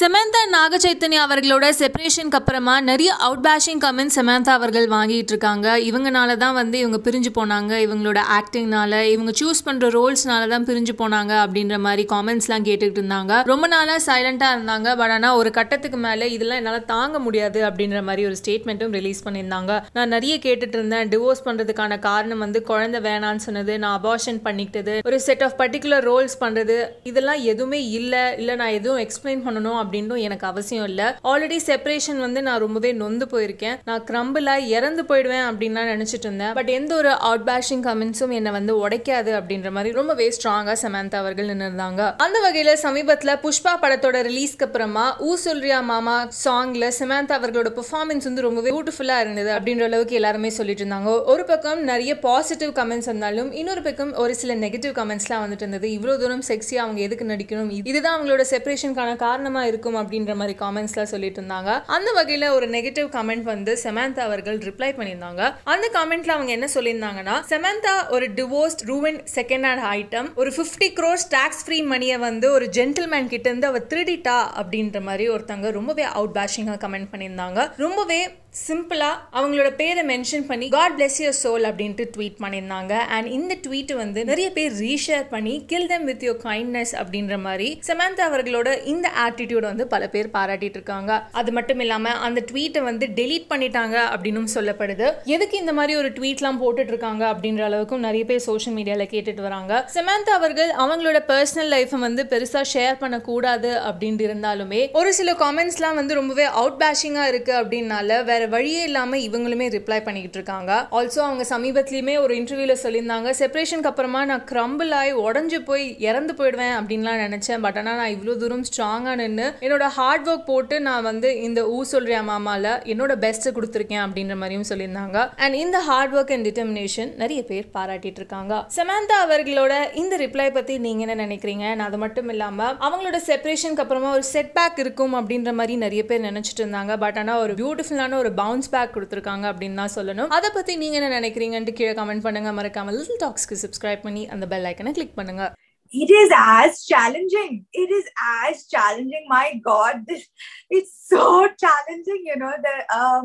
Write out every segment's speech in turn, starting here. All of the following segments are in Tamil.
சமந்தா நாக சைத்தன்யா அவர்களோட செப்பரேஷனுக்கு அப்புறமா நிறைய அவுட் பேஷிங் கமெண்ட் சமந்தா அவர்கள் வாங்கிட்டு இருக்காங்க இவங்கனால தான் வந்து இவங்க பிரிஞ்சு போனாங்க இவங்களோட ஆக்டிங்னால இவங்க சூஸ் பண்ற ரோல்ஸ்னால தான் பிரிஞ்சு போனாங்க அப்படின்ற மாதிரி காமெண்ட்ஸ்லாம் கேட்டுக்கிட்டு இருந்தாங்க ரொம்ப நாளா சைலண்டா இருந்தாங்க பட் ஆனால் ஒரு கட்டத்துக்கு மேல இதெல்லாம் என்னால் தாங்க முடியாது அப்படின்ற மாதிரி ஒரு ஸ்டேட்மெண்ட்டும் ரிலீஸ் பண்ணியிருந்தாங்க நான் நிறைய கேட்டுட்டு இருந்தேன் டிவோர்ஸ் பண்றதுக்கான காரணம் வந்து குழந்தை வேணான்னு சொன்னது நான் அபார்ஷன் பண்ணிக்கிட்டது ஒரு செட் ஆஃப் பர்டிகுலர் ரோல்ஸ் பண்றது இதெல்லாம் எதுவுமே இல்லை இல்லை நான் எதுவும் எக்ஸ்பிளைன் பண்ணணும் அப்படின்னும் எனக்கு அவசியம் இல்லை ஆல்ரெடி செப்பரேஷன் வந்து நான் ரொம்பவே நொந்து போயிருக்கேன் நான் கிரம்பிளா இறந்து போயிடுவேன் அப்படின்னு நான் நினைச்சிட்டு இருந்தேன் பட் எந்த ஒரு அவுட் பேஷிங் கமெண்ட்ஸும் என்னை வந்து உடைக்காது அப்படின்ற மாதிரி ரொம்பவே ஸ்ட்ராங்கா சமந்தா அவர்கள் நின்றுருந்தாங்க அந்த வகையில சமீபத்துல புஷ்பா படத்தோட ரிலீஸ்க்கு அப்புறமா ஊ சொல்றியா மாமா சாங்ல சமந்தா அவர்களோட பெர்ஃபார்மன்ஸ் வந்து ரொம்பவே பியூட்டிஃபுல்லா இருந்தது அப்படின்ற அளவுக்கு எல்லாருமே சொல்லிட்டு இருந்தாங்க ஒரு பக்கம் நிறைய பாசிட்டிவ் கமெண்ட்ஸ் வந்தாலும் இன்னொரு பக்கம் ஒரு சில நெகட்டிவ் கமெண்ட்ஸ்லாம் வந்துட்டு இருந்தது இவ்வளவு தூரம் செக்ஸியா அவங்க எதுக்கு நடிக்கணும் இதுதான் அவங்களோட செப்பரேஷனுக்கான காரணமா இருக்கும் அப்படின்ற மாதிரி காமெண்ட்ஸ்லாம் சொல்லிட்டு இருந்தாங்க அந்த வகையில ஒரு நெகட்டிவ் கமெண்ட் வந்து செமந்தா அவர்கள் ரிப்ளை பண்ணியிருந்தாங்க அந்த கமெண்ட்ல அவங்க என்ன சொல்லியிருந்தாங்கன்னா செமந்தா ஒரு டிவோர்ஸ்ட் ரூவன் செகண்ட் ஹேண்ட் ஐட்டம் ஒரு ஃபிஃப்டி க்ரோர்ஸ் டாக்ஸ் ஃப்ரீ மணியை வந்து ஒரு ஜென்டில்மேன் கிட்ட இருந்து அவ திருடிட்டா அப்படின்ற மாதிரி ஒருத்தங்க ரொம்பவே அவுட் பேஷிங்காக கமெண்ட் பண்ணியிருந்தாங்க ரொம்பவே சிம்பிளா அவங்களோட பேரை மென்ஷன் பண்ணி காட் பிளெஸ் யூர் சோல் அப்படின்ட்டு ட்வீட் பண்ணியிருந்தாங்க அண்ட் இந்த ட்வீட் வந்து நிறைய பேர் ரீஷேர் பண்ணி kill them with your kindness அப்படின்ற மாதிரி சமந்தா அவர்களோட இந்த ஆட்டிடியூட் வந்து பல பேர் பாராட்டிட்டு இருக்காங்க அது மட்டும் இல்லாம அந்த ட்வீட்டை வந்து டெலீட் பண்ணிட்டாங்க அப்படின்னு சொல்லப்படுது எதுக்கு இந்த மாதிரி ஒரு ட்வீட்லாம் போட்டுட்டு இருக்காங்க அப்படின்ற அளவுக்கும் நிறைய பேர் சோஷியல் மீடியால கேட்டுட்டு வராங்க சமந்தா அவர்கள் அவங்களோட பர்சனல் லைஃப்பை வந்து பெருசா ஷேர் பண்ணக்கூடாது அப்படின்ட்டு இருந்தாலுமே ஒரு சில காமெண்ட்ஸ்லாம் வந்து ரொம்பவே அவுட் பேஷிங்கா இருக்கு அப்படின்னால வேற வழியே இல்லாம இவங்களுமே ரிப்ளை பண்ணிக்கிட்டு இருக்காங்க ஆல்சோ அவங்க சமீபத்திலயுமே ஒரு இன்டர்வியூல சொல்லியிருந்தாங்க செப்பரேஷனுக்கு அப்புறமா நான் கிரம்பிள் ஆகி உடஞ்சு போய் இறந்து போயிடுவேன் அப்படின்லாம் நினைச்சேன் பட் ஆனால் நான் இவ்வளோ தூரம் ஸ்ட்ராங்கா நின்று என்னோட ஹார்ட் ஒர்க் போட்டு நான் வந்து இந்த ஊ சொல்றியா மாமால என்னோட பெஸ்ட் கொடுத்துருக்கேன் அப்படின்ற மாதிரியும் சொல்லியிருந்தாங்க அண்ட் இந்த ஹார்ட் ஒர்க் அண்ட் டிட்டர்மினேஷன் நிறைய பேர் பாராட்டிட்டு இருக்காங்க சமந்தா அவர்களோட இந்த ரிப்ளை பத்தி நீங்க என்ன நினைக்கிறீங்க நான் அது மட்டும் இல்லாம அவங்களோட செப்பரேஷனுக்கு அப்புறமா ஒரு செட் பேக் இருக்கும் அப்படின்ற மாதிரி நிறைய பேர் நினைச்சிட்டு இருந்தாங்க பட் ஆனால் ஒரு பியூட்டிஃபுல்லான ஒரு பவுன்ஸ் பேக் கொடுத்துருக்காங்க அப்படின்னு தான் சொல்லணும் அதை பத்தி நீங்க என்ன நினைக்கிறீங்கன்ட்டு கீழே கமெண்ட் பண்ணுங்க மறக்காம லிட்டில் டாக்ஸ்க்கு சப்ஸ்கிரைப் பண்ணி அந்த பெல் ஐக்கனை கிளிக் பண்ணுங்க it is as challenging it is as challenging my god this it's so challenging you know the um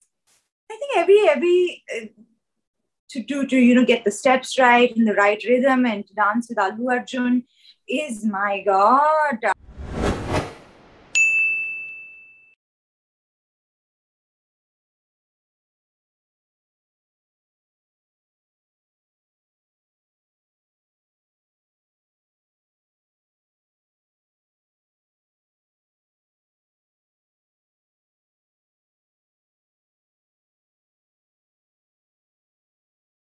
i think every every uh, to to to you know get the steps right and the right rhythm and to dance with allu arjun is my god